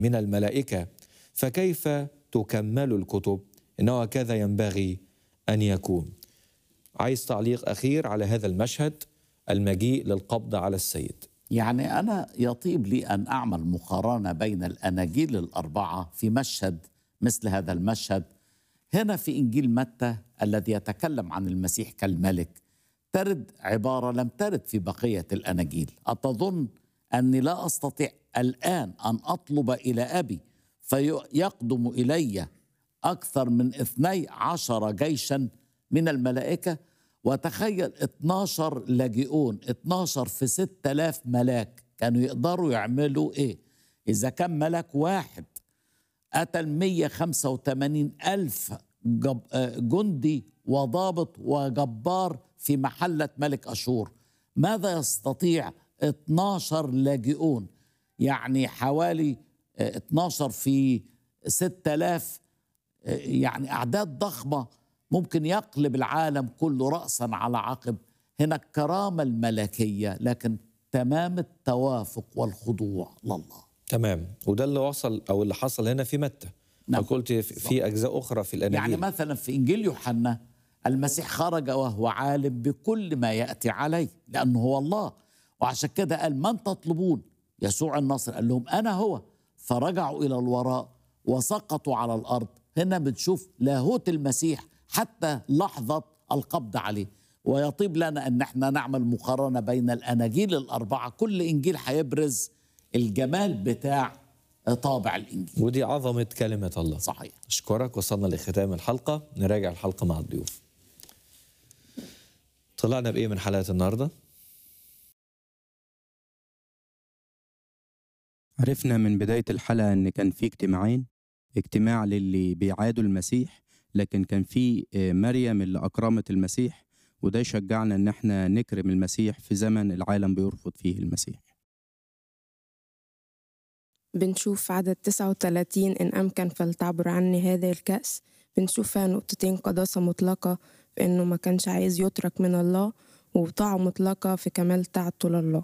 من الملائكة فكيف تكمل الكتب إنه هكذا ينبغي أن يكون عايز تعليق أخير على هذا المشهد المجيء للقبض على السيد يعني أنا يطيب لي أن أعمل مقارنة بين الأناجيل الأربعة في مشهد مثل هذا المشهد هنا في إنجيل متى الذي يتكلم عن المسيح كالملك ترد عبارة لم ترد في بقية الأناجيل أتظن أني لا أستطيع الآن أن أطلب إلى أبي فيقدم إلي أكثر من اثني عشر جيشا من الملائكة وتخيل 12 لاجئون 12 في 6000 ملاك كانوا يقدروا يعملوا إيه إذا كان ملاك واحد قتل 185 ألف جب جندي وضابط وجبار في محلة ملك أشور ماذا يستطيع 12 لاجئون يعني حوالي 12 في 6000 يعني أعداد ضخمة ممكن يقلب العالم كله رأسا على عقب هنا الكرامة الملكية لكن تمام التوافق والخضوع لله تمام وده اللي وصل أو اللي حصل هنا في متى نعم. فقلت في أجزاء أخرى في الأناجيل يعني مثلا في إنجيل يوحنا المسيح خرج وهو عالم بكل ما يأتي عليه لأنه هو الله وعشان كده قال من تطلبون يسوع الناصر قال لهم أنا هو فرجعوا إلى الوراء وسقطوا على الأرض هنا بنشوف لاهوت المسيح حتى لحظة القبض عليه ويطيب لنا أن احنا نعمل مقارنة بين الأناجيل الأربعة كل إنجيل هيبرز الجمال بتاع طابع الإنجيل ودي عظمة كلمة الله صحيح أشكرك وصلنا لختام الحلقة نراجع الحلقة مع الضيوف طلعنا بإيه من حلقة النهاردة؟ عرفنا من بداية الحلقة إن كان في اجتماعين اجتماع للي بيعادوا المسيح لكن كان في آه، مريم اللي أكرمت المسيح وده يشجعنا إن احنا نكرم المسيح في زمن العالم بيرفض فيه المسيح بنشوف عدد 39 إن أمكن فلتعبر عني هذا الكأس بنشوف فيها نقطتين قداسة مطلقة في إنه ما كانش عايز يترك من الله وطاعة مطلقة في كمال طاعته لله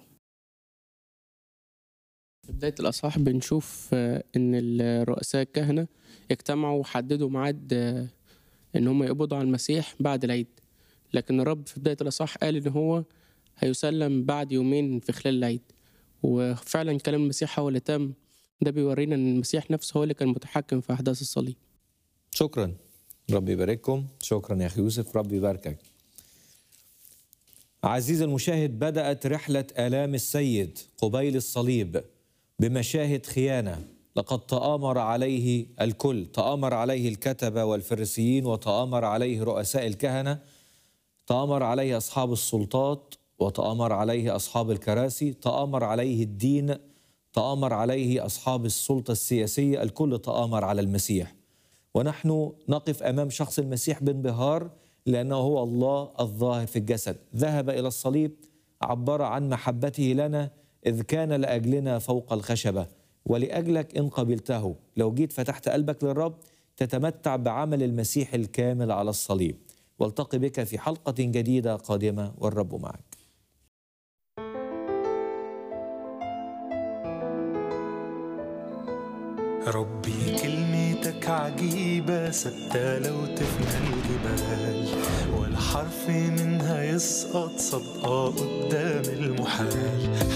في بداية الأصحاح بنشوف آه، إن الرؤساء الكهنة اجتمعوا وحددوا ميعاد آه، إن هم يقبضوا على المسيح بعد العيد لكن الرب في بداية الأصحاح قال إن هو هيسلم بعد يومين في خلال العيد وفعلا كلام المسيح هو اللي تم ده بيورينا إن المسيح نفسه هو اللي كان متحكم في أحداث الصليب شكرا ربي يبارككم شكرا يا أخي يوسف ربي يباركك عزيزي المشاهد بدأت رحلة آلام السيد قبيل الصليب بمشاهد خيانة لقد تآمر عليه الكل تآمر عليه الكتبة والفريسيين وتآمر عليه رؤساء الكهنة تآمر عليه أصحاب السلطات وتآمر عليه أصحاب الكراسي تآمر عليه الدين تآمر عليه أصحاب السلطة السياسية الكل تآمر على المسيح ونحن نقف امام شخص المسيح بانبهار لانه هو الله الظاهر في الجسد ذهب الى الصليب عبر عن محبته لنا اذ كان لاجلنا فوق الخشبه ولاجلك ان قبلته لو جيت فتحت قلبك للرب تتمتع بعمل المسيح الكامل على الصليب والتقي بك في حلقه جديده قادمه والرب معك ربي كلمتك عجيبة ثابتة لو تفنى الجبال ولا حرف منها يسقط صدقة قدام المحال